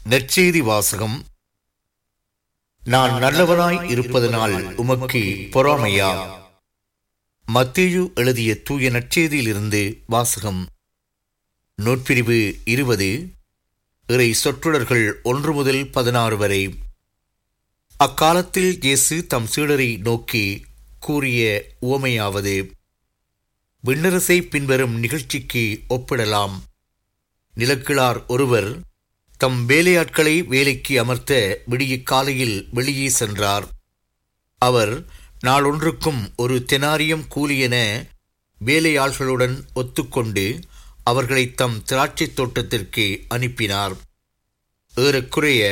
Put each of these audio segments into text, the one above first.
நற்செய்தி வாசகம் நான் நல்லவனாய் இருப்பதனால் உமக்கு பொறாமையா மத்தேயு எழுதிய தூய நற்செய்தியிலிருந்து வாசகம் நூற்பிரிவு இருபது இறை சொற்றொடர்கள் ஒன்று முதல் பதினாறு வரை அக்காலத்தில் இயேசு தம் சீடரை நோக்கி கூறிய உவமையாவது விண்ணரசை பின்வரும் நிகழ்ச்சிக்கு ஒப்பிடலாம் நிலக்கிழார் ஒருவர் தம் வேலையாட்களை வேலைக்கு அமர்த்த விடிய காலையில் வெளியே சென்றார் அவர் நாளொன்றுக்கும் ஒரு தெனாரியம் கூலி என வேலையாள்களுடன் ஒத்துக்கொண்டு அவர்களை தம் திராட்சைத் தோட்டத்திற்கு அனுப்பினார் ஏறக்குறைய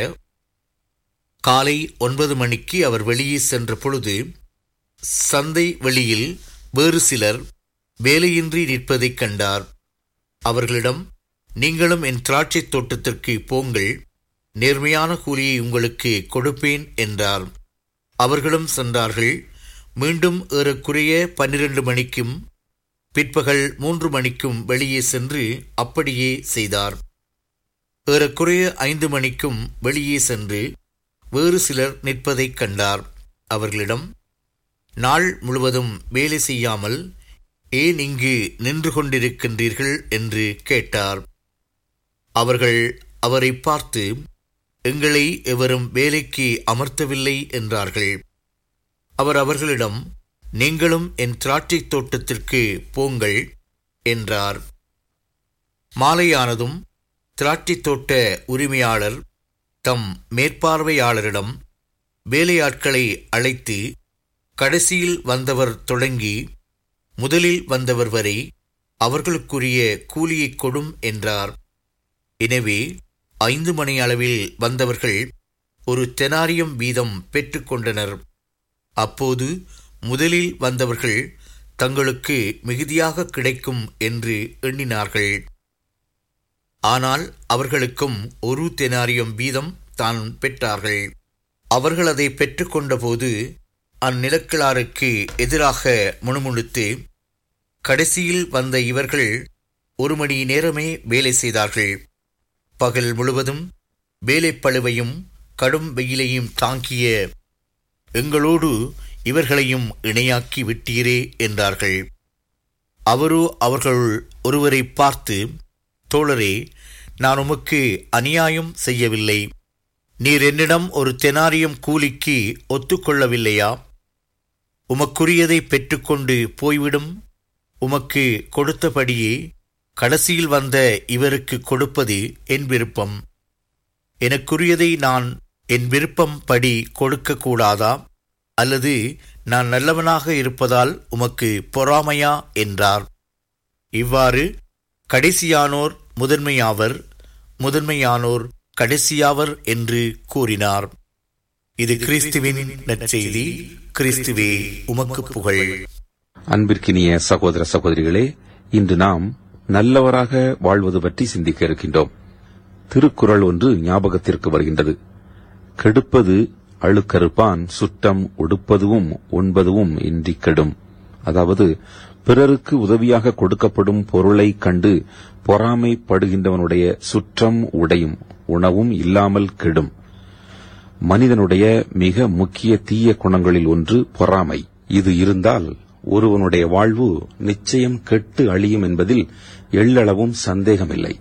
காலை ஒன்பது மணிக்கு அவர் வெளியே சென்ற பொழுது சந்தை வெளியில் வேறு சிலர் வேலையின்றி நிற்பதைக் கண்டார் அவர்களிடம் நீங்களும் என் திராட்சைத் தோட்டத்திற்கு போங்கள் நேர்மையான கூலியை உங்களுக்கு கொடுப்பேன் என்றார் அவர்களும் சென்றார்கள் மீண்டும் ஏறக்குறைய பன்னிரண்டு மணிக்கும் பிற்பகல் மூன்று மணிக்கும் வெளியே சென்று அப்படியே செய்தார் ஏறக்குறைய ஐந்து மணிக்கும் வெளியே சென்று வேறு சிலர் நிற்பதைக் கண்டார் அவர்களிடம் நாள் முழுவதும் வேலை செய்யாமல் ஏன் இங்கு நின்று கொண்டிருக்கின்றீர்கள் என்று கேட்டார் அவர்கள் அவரை பார்த்து எங்களை எவரும் வேலைக்கு அமர்த்தவில்லை என்றார்கள் அவர் அவர்களிடம் நீங்களும் என் திராட்சைத் தோட்டத்திற்கு போங்கள் என்றார் மாலையானதும் திராட்சைத் தோட்ட உரிமையாளர் தம் மேற்பார்வையாளரிடம் வேலையாட்களை அழைத்து கடைசியில் வந்தவர் தொடங்கி முதலில் வந்தவர் வரை அவர்களுக்குரிய கூலியைக் கொடும் என்றார் எனவே ஐந்து மணி அளவில் வந்தவர்கள் ஒரு தெனாரியம் வீதம் பெற்றுக்கொண்டனர் அப்போது முதலில் வந்தவர்கள் தங்களுக்கு மிகுதியாக கிடைக்கும் என்று எண்ணினார்கள் ஆனால் அவர்களுக்கும் ஒரு தெனாரியம் வீதம் தான் பெற்றார்கள் அவர்கள் அதை பெற்றுக்கொண்டபோது அந்நிலக்கிழாருக்கு எதிராக முணுமுணுத்து கடைசியில் வந்த இவர்கள் ஒரு மணி நேரமே வேலை செய்தார்கள் பகல் முழுவதும் வேலைப்பழுவையும் கடும் வெயிலையும் தாங்கிய எங்களோடு இவர்களையும் இணையாக்கி விட்டீரே என்றார்கள் அவரோ அவர்கள் ஒருவரை பார்த்து தோழரே நான் உமக்கு அநியாயம் செய்யவில்லை நீர் என்னிடம் ஒரு தெனாரியம் கூலிக்கு ஒத்துக்கொள்ளவில்லையா உமக்குரியதை பெற்றுக்கொண்டு போய்விடும் உமக்கு கொடுத்தபடியே கடைசியில் வந்த இவருக்கு கொடுப்பது என் விருப்பம் எனக்குரியதை நான் என் விருப்பம் படி கொடுக்கக்கூடாதா அல்லது நான் நல்லவனாக இருப்பதால் உமக்கு பொறாமையா என்றார் இவ்வாறு கடைசியானோர் முதன்மையாவர் முதன்மையானோர் கடைசியாவர் என்று கூறினார் இது கிறிஸ்துவின் நற்செய்தி கிறிஸ்துவே உமக்கு புகழ் அன்பிற்கினிய சகோதர சகோதரிகளே இன்று நாம் நல்லவராக வாழ்வது பற்றி சிந்திக்க இருக்கின்றோம் திருக்குறள் ஒன்று ஞாபகத்திற்கு வருகின்றது கெடுப்பது அழுக்கறுப்பான் சுற்றம் உடுப்பதுவும் உண்பதுவும் இன்றி கெடும் அதாவது பிறருக்கு உதவியாக கொடுக்கப்படும் பொருளை கண்டு பொறாமைப்படுகின்றவனுடைய சுற்றம் உடையும் உணவும் இல்லாமல் கெடும் மனிதனுடைய மிக முக்கிய தீய குணங்களில் ஒன்று பொறாமை இது இருந்தால் ஒருவனுடைய வாழ்வு நிச்சயம் கெட்டு அழியும் என்பதில் எள்ளளவும் சந்தேகமில்லை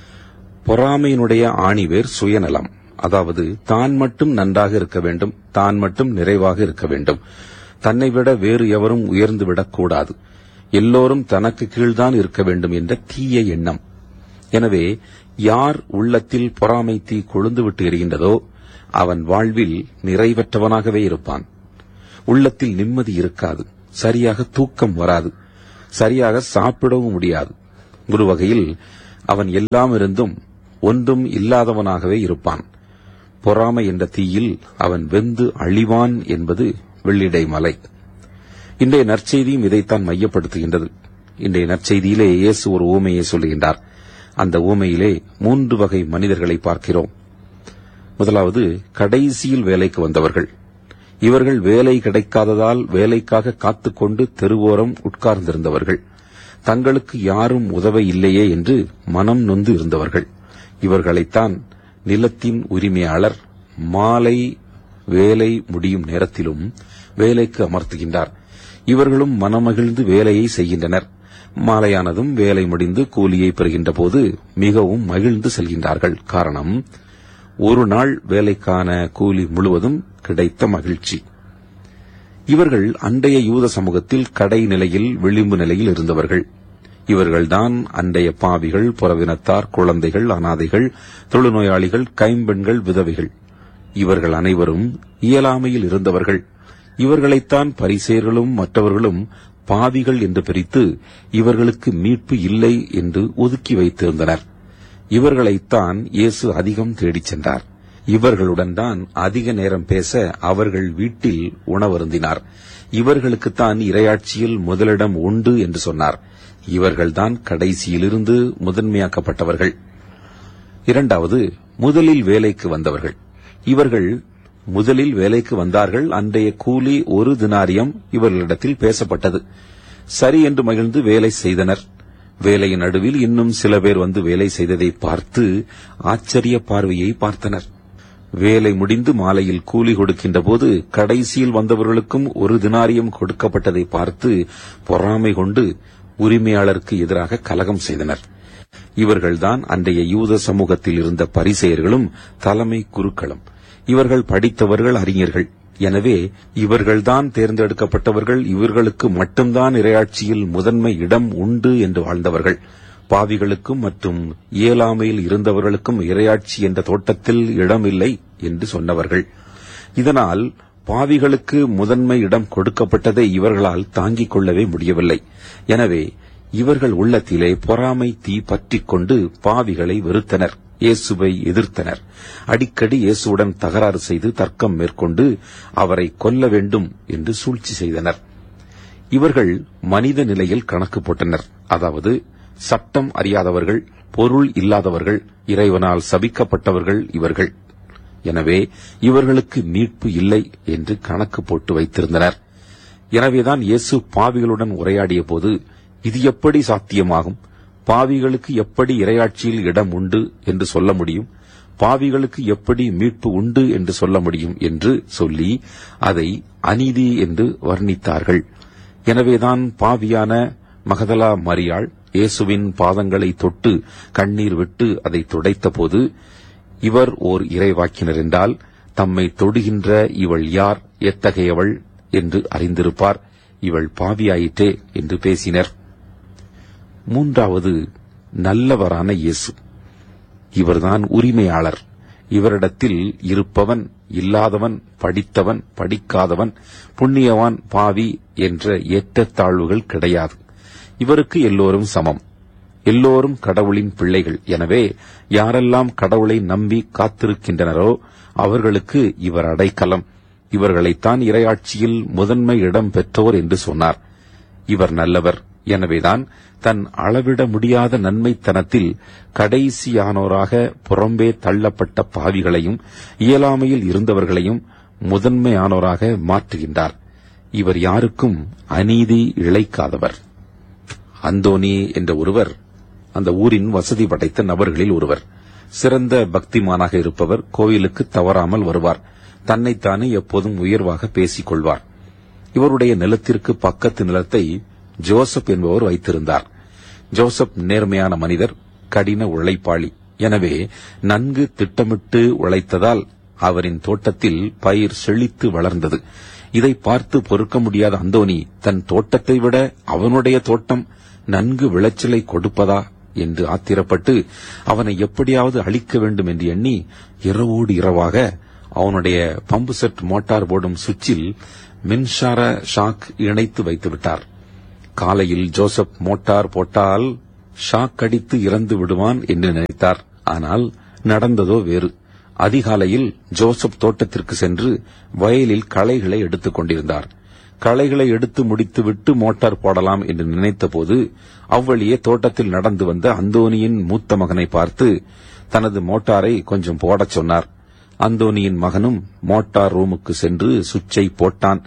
பொறாமையினுடைய ஆணிவேர் சுயநலம் அதாவது தான் மட்டும் நன்றாக இருக்க வேண்டும் தான் மட்டும் நிறைவாக இருக்க வேண்டும் தன்னை விட வேறு எவரும் உயர்ந்து விடக்கூடாது எல்லோரும் தனக்கு கீழ்தான் இருக்க வேண்டும் என்ற தீய எண்ணம் எனவே யார் உள்ளத்தில் பொறாமை தீ கொழுந்துவிட்டு எரிகின்றதோ அவன் வாழ்வில் நிறைவற்றவனாகவே இருப்பான் உள்ளத்தில் நிம்மதி இருக்காது சரியாக தூக்கம் வராது சரியாக சாப்பிடவும் முடியாது ஒரு வகையில் அவன் எல்லாம் இருந்தும் ஒன்றும் இல்லாதவனாகவே இருப்பான் பொறாமை என்ற தீயில் அவன் வெந்து அழிவான் என்பது வெள்ளிடை மலை இன்றைய நற்செய்தியும் இதைத்தான் மையப்படுத்துகின்றது இன்றைய நற்செய்தியிலே இயேசு ஒரு ஊமையை சொல்லுகின்றார் அந்த ஊமையிலே மூன்று வகை மனிதர்களை பார்க்கிறோம் முதலாவது கடைசியில் வேலைக்கு வந்தவர்கள் இவர்கள் வேலை கிடைக்காததால் வேலைக்காக காத்துக்கொண்டு தெருவோரம் உட்கார்ந்திருந்தவர்கள் தங்களுக்கு யாரும் உதவ இல்லையே என்று மனம் நொந்து இருந்தவர்கள் இவர்களைத்தான் நிலத்தின் உரிமையாளர் மாலை வேலை முடியும் நேரத்திலும் வேலைக்கு அமர்த்துகின்றார் இவர்களும் மனமகிழ்ந்து வேலையை செய்கின்றனர் மாலையானதும் வேலை முடிந்து கூலியை பெறுகின்ற போது மிகவும் மகிழ்ந்து செல்கின்றார்கள் காரணம் ஒரு நாள் வேலைக்கான கூலி முழுவதும் கிடைத்த மகிழ்ச்சி இவர்கள் அண்டைய யூத சமூகத்தில் கடை நிலையில் விளிம்பு நிலையில் இருந்தவர்கள் இவர்கள்தான் அண்டைய பாவிகள் புறவினத்தார் குழந்தைகள் அனாதைகள் தொழுநோயாளிகள் கைம்பெண்கள் விதவைகள் இவர்கள் அனைவரும் இயலாமையில் இருந்தவர்கள் இவர்களைத்தான் பரிசேர்களும் மற்றவர்களும் பாவிகள் என்று பிரித்து இவர்களுக்கு மீட்பு இல்லை என்று ஒதுக்கி வைத்திருந்தனர் இவர்களைத்தான் இயேசு அதிகம் தேடிச் சென்றார் இவர்களுடன் தான் அதிக நேரம் பேச அவர்கள் வீட்டில் உணவருந்தினார் இவர்களுக்குத்தான் இரையாட்சியில் முதலிடம் உண்டு என்று சொன்னார் இவர்கள்தான் கடைசியிலிருந்து முதன்மையாக்கப்பட்டவர்கள் இரண்டாவது முதலில் வேலைக்கு வந்தவர்கள் இவர்கள் முதலில் வேலைக்கு வந்தார்கள் அன்றைய கூலி ஒரு தினாரியம் இவர்களிடத்தில் பேசப்பட்டது சரி என்று மகிழ்ந்து வேலை செய்தனர் வேலையின் நடுவில் இன்னும் சில பேர் வந்து வேலை செய்ததை பார்த்து ஆச்சரிய பார்வையை பார்த்தனர் வேலை முடிந்து மாலையில் கூலி கொடுக்கின்ற போது கடைசியில் வந்தவர்களுக்கும் ஒரு தினாரியம் கொடுக்கப்பட்டதை பார்த்து பொறாமை கொண்டு உரிமையாளருக்கு எதிராக கலகம் செய்தனர் இவர்கள்தான் அன்றைய யூத சமூகத்தில் இருந்த பரிசெயர்களும் தலைமை குருக்களும் இவர்கள் படித்தவர்கள் அறிஞர்கள் எனவே இவர்கள்தான் தேர்ந்தெடுக்கப்பட்டவர்கள் இவர்களுக்கு மட்டும்தான் இரையாட்சியில் முதன்மை இடம் உண்டு என்று வாழ்ந்தவர்கள் பாவிகளுக்கும் மற்றும் இயலாமையில் இருந்தவர்களுக்கும் இரையாட்சி என்ற தோட்டத்தில் இடமில்லை என்று சொன்னவர்கள் இதனால் பாவிகளுக்கு முதன்மை இடம் கொடுக்கப்பட்டதை இவர்களால் தாங்கிக் கொள்ளவே முடியவில்லை எனவே இவர்கள் உள்ளத்திலே பொறாமை தீ பற்றிக் கொண்டு பாவிகளை வெறுத்தனர் இயேசுவை எதிர்த்தனர் அடிக்கடி இயேசுவுடன் தகராறு செய்து தர்க்கம் மேற்கொண்டு அவரை கொல்ல வேண்டும் என்று சூழ்ச்சி செய்தனர் இவர்கள் மனித நிலையில் கணக்கு போட்டனர் அதாவது சட்டம் அறியாதவர்கள் பொருள் இல்லாதவர்கள் இறைவனால் சபிக்கப்பட்டவர்கள் இவர்கள் எனவே இவர்களுக்கு மீட்பு இல்லை என்று கணக்கு போட்டு வைத்திருந்தனர் எனவேதான் இயேசு பாவிகளுடன் உரையாடிய போது இது எப்படி சாத்தியமாகும் பாவிகளுக்கு எப்படி இரையாட்சியில் இடம் உண்டு என்று சொல்ல முடியும் பாவிகளுக்கு எப்படி மீட்பு உண்டு என்று சொல்ல முடியும் என்று சொல்லி அதை அநீதி என்று வர்ணித்தார்கள் எனவேதான் பாவியான மகதலா மரியாள் இயேசுவின் பாதங்களை தொட்டு கண்ணீர் விட்டு அதை துடைத்தபோது இவர் ஓர் இறைவாக்கினர் என்றால் தம்மை தொடுகின்ற இவள் யார் எத்தகையவள் என்று அறிந்திருப்பார் இவள் பாவியாயிற்றே என்று பேசினர் மூன்றாவது நல்லவரான இயேசு இவர்தான் உரிமையாளர் இவரிடத்தில் இருப்பவன் இல்லாதவன் படித்தவன் படிக்காதவன் புண்ணியவான் பாவி என்ற ஏற்றத்தாழ்வுகள் கிடையாது இவருக்கு எல்லோரும் சமம் எல்லோரும் கடவுளின் பிள்ளைகள் எனவே யாரெல்லாம் கடவுளை நம்பி காத்திருக்கின்றனரோ அவர்களுக்கு இவர் அடைக்கலம் இவர்களைத்தான் இரையாட்சியில் முதன்மை இடம் பெற்றோர் என்று சொன்னார் இவர் நல்லவர் எனவேதான் தன் அளவிட முடியாத நன்மைத்தனத்தில் கடைசியானோராக புறம்பே தள்ளப்பட்ட பாவிகளையும் இயலாமையில் இருந்தவர்களையும் முதன்மையானோராக மாற்றுகின்றார் இவர் யாருக்கும் அநீதி இழைக்காதவர் அந்தோனி என்ற ஒருவர் அந்த ஊரின் வசதி படைத்த நபர்களில் ஒருவர் சிறந்த பக்திமானாக இருப்பவர் கோயிலுக்கு தவறாமல் வருவார் தன்னைத்தானே எப்போதும் உயர்வாக பேசிக் கொள்வார் இவருடைய நிலத்திற்கு பக்கத்து நிலத்தை ஜோசப் என்பவர் வைத்திருந்தார் ஜோசப் நேர்மையான மனிதர் கடின உழைப்பாளி எனவே நன்கு திட்டமிட்டு உழைத்ததால் அவரின் தோட்டத்தில் பயிர் செழித்து வளர்ந்தது இதை பார்த்து பொறுக்க முடியாத அந்தோனி தன் தோட்டத்தை விட அவனுடைய தோட்டம் நன்கு விளைச்சலை கொடுப்பதா என்று ஆத்திரப்பட்டு அவனை எப்படியாவது அழிக்க வேண்டும் என்று எண்ணி இரவோடு இரவாக அவனுடைய பம்பு செட் மோட்டார் போடும் சுவிட்சில் மின்சார ஷாக் இணைத்து வைத்து விட்டார் காலையில் ஜோசப் மோட்டார் போட்டால் ஷாக் அடித்து இறந்து விடுவான் என்று நினைத்தார் ஆனால் நடந்ததோ வேறு அதிகாலையில் ஜோசப் தோட்டத்திற்கு சென்று வயலில் களைகளை எடுத்துக் கொண்டிருந்தார் களைகளை எடுத்து முடித்துவிட்டு மோட்டார் போடலாம் என்று நினைத்தபோது அவ்வழியே தோட்டத்தில் நடந்து வந்த அந்தோனியின் மூத்த மகனை பார்த்து தனது மோட்டாரை கொஞ்சம் போடச் சொன்னார் அந்தோனியின் மகனும் மோட்டார் ரூமுக்கு சென்று சுவிட்சை போட்டான்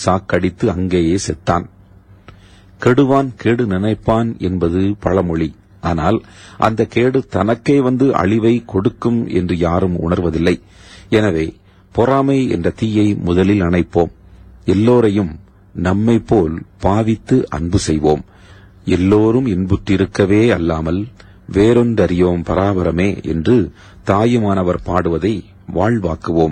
சாக்கடித்து அங்கேயே செத்தான் கெடுவான் கேடு நினைப்பான் என்பது பழமொழி ஆனால் அந்த கேடு தனக்கே வந்து அழிவை கொடுக்கும் என்று யாரும் உணர்வதில்லை எனவே பொறாமை என்ற தீயை முதலில் அணைப்போம் எல்லோரையும் நம்மை போல் பாவித்து அன்பு செய்வோம் எல்லோரும் இன்புற்றிருக்கவே அல்லாமல் வேறொன்றறியோம் பராபரமே என்று தாயுமானவர் பாடுவதை வாழ்வாக்குவோம்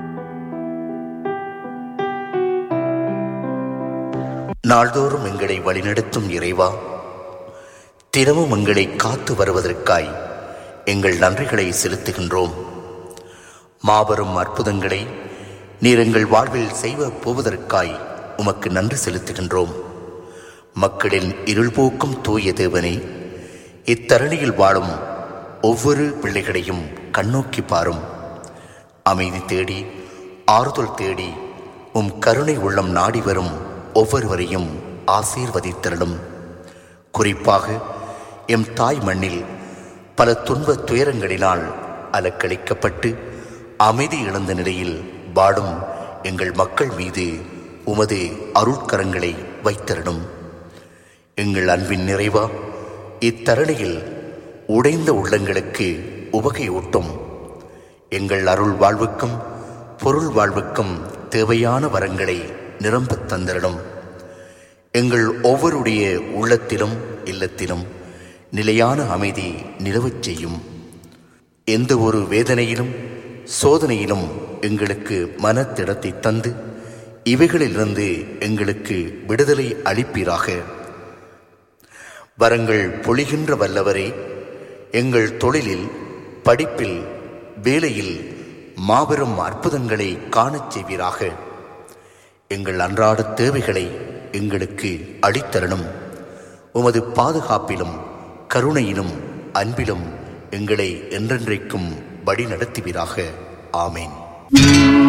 நாள்தோறும் எங்களை வழிநடத்தும் இறைவா தினமும் எங்களை காத்து வருவதற்காய் எங்கள் நன்றிகளை செலுத்துகின்றோம் மாபெரும் அற்புதங்களை நீர் எங்கள் வாழ்வில் செய்வ போவதற்காய் உமக்கு நன்றி செலுத்துகின்றோம் மக்களின் இருள் போக்கும் தூய தேவனே இத்தரணியில் வாழும் ஒவ்வொரு பிள்ளைகளையும் கண்ணோக்கி பாரும் அமைதி தேடி ஆறுதல் தேடி உம் கருணை உள்ளம் நாடி வரும் ஒவ்வொருவரையும் ஆசீர்வதித்தருளும் குறிப்பாக எம் தாய் மண்ணில் பல துன்ப துயரங்களினால் அலக்களிக்கப்பட்டு அமைதி இழந்த நிலையில் வாடும் எங்கள் மக்கள் மீது உமது அருட்கரங்களை வைத்தருளும் எங்கள் அன்பின் நிறைவா இத்தருணையில் உடைந்த உள்ளங்களுக்கு உவகையூட்டும் எங்கள் அருள் வாழ்வுக்கும் பொருள் வாழ்வுக்கும் தேவையான வரங்களை நிரம்பத் தந்திரணும் எங்கள் ஒவ்வொருடைய உள்ளத்திலும் இல்லத்திலும் நிலையான அமைதி நிலவச் செய்யும் எந்த ஒரு வேதனையிலும் சோதனையிலும் எங்களுக்கு மனத்திடத்தை தந்து இவைகளிலிருந்து எங்களுக்கு விடுதலை அளிப்பீராக வரங்கள் பொழிகின்ற வல்லவரே எங்கள் தொழிலில் படிப்பில் வேலையில் மாபெரும் அற்புதங்களை காணச் செய்வீராக எங்கள் அன்றாட தேவைகளை எங்களுக்கு அளித்தரணும் உமது பாதுகாப்பிலும் கருணையிலும் அன்பிலும் எங்களை என்றென்றைக்கும் வழி நடத்துவீராக ஆமேன்